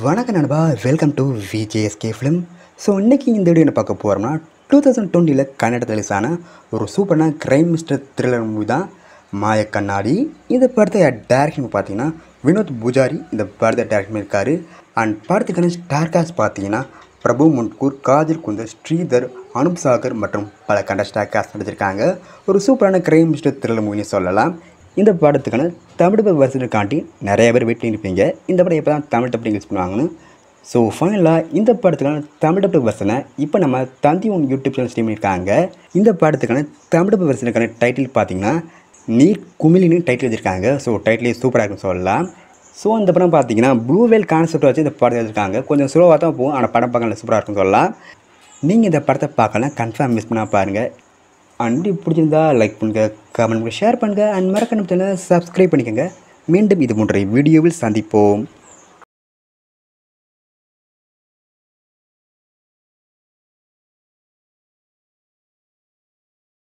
வணக்கம் நண்பா welcome to VJSK film so இன்றைக்கி இந்த வீடியோ என்ன பார்க்க போகிறோம்னா டூ தௌசண்ட் டுவெண்ட்டியில் கன்னடத்தில் ரிலீஸ் ஆன ஒரு சூப்பரான கிரைம் மிஸ்டர் த்ரில்லர் மூவி தான் மாய கண்ணாடி இந்த படத்தை டேரக்ஷன் பார்த்தீங்கன்னா வினோத் பூஜாரி இந்த படத்தை டேரக்ஷன் பண்ணியிருக்காரு அண்ட் படத்துக்கான ஸ்டார் காஸ்ட் பார்த்தீங்கன்னா பிரபு முன்கூர் காஜல் குந்தர் ஸ்ரீதர் அனுப் சாகர் மற்றும் பல கண்ட ஸ்டார் காஸ்ட் நடிச்சிருக்காங்க ஒரு சூப்பரான கிரைம் மிஸ்டர் த்ரில்லர் மூவின்னு சொல்லலாம் இந்த படத்துக்கான தமிழ் வருஷத்துக்காண்டி நிறைய பேர் வெயிட் பண்ணியிருப்பீங்க இந்த படம் எப்போ தான் தமிழ் டப்பிங் யூஸ் பண்ணுவாங்கன்னு ஸோ ஃபைனலாக இந்த படத்துக்கான தமிழ் டப்பு வெர்ஷனை இப்போ நம்ம Thanthi one YouTube channel stream பண்ணியிருக்காங்க இந்த படத்துக்கான தமிழ் டப்பு வெர்ஷனுக்கான டைட்டில் பார்த்தீங்கன்னா நீர் குமிழின்னு டைட்டில் வச்சுருக்காங்க ஸோ டைட்டிலே சூப்பராக இருக்குன்னு சொல்லலாம் ஸோ இந்த படம் பார்த்தீங்கன்னா ப்ளூ வேல் கான்செப்ட் வச்சு இந்த படத்தை வச்சுருக்காங்க கொஞ்சம் ஸ்லோவாக தான் போகும் ஆனால் படம் பார்க்க சூப்பராக இருக்குன்னு சொல்லலாம் நீங்கள் இந்த படத்தை பார்க்கலாம் கன்ஃபார்ம் மிஸ் பண்ணால் பாருங்கள் அண்ட் பிடிச்சிருந்தா லைக் பண்ணுங்கள் கமெண்ட் பண்ணுங்கள் ஷேர் பண்ணுங்கள் அண்ட் மறக்க நம்ம சேனலை சப்ஸ்கிரைப் பண்ணிக்கோங்க மீண்டும் இது போன்ற வீடியோவில் சந்திப்போம்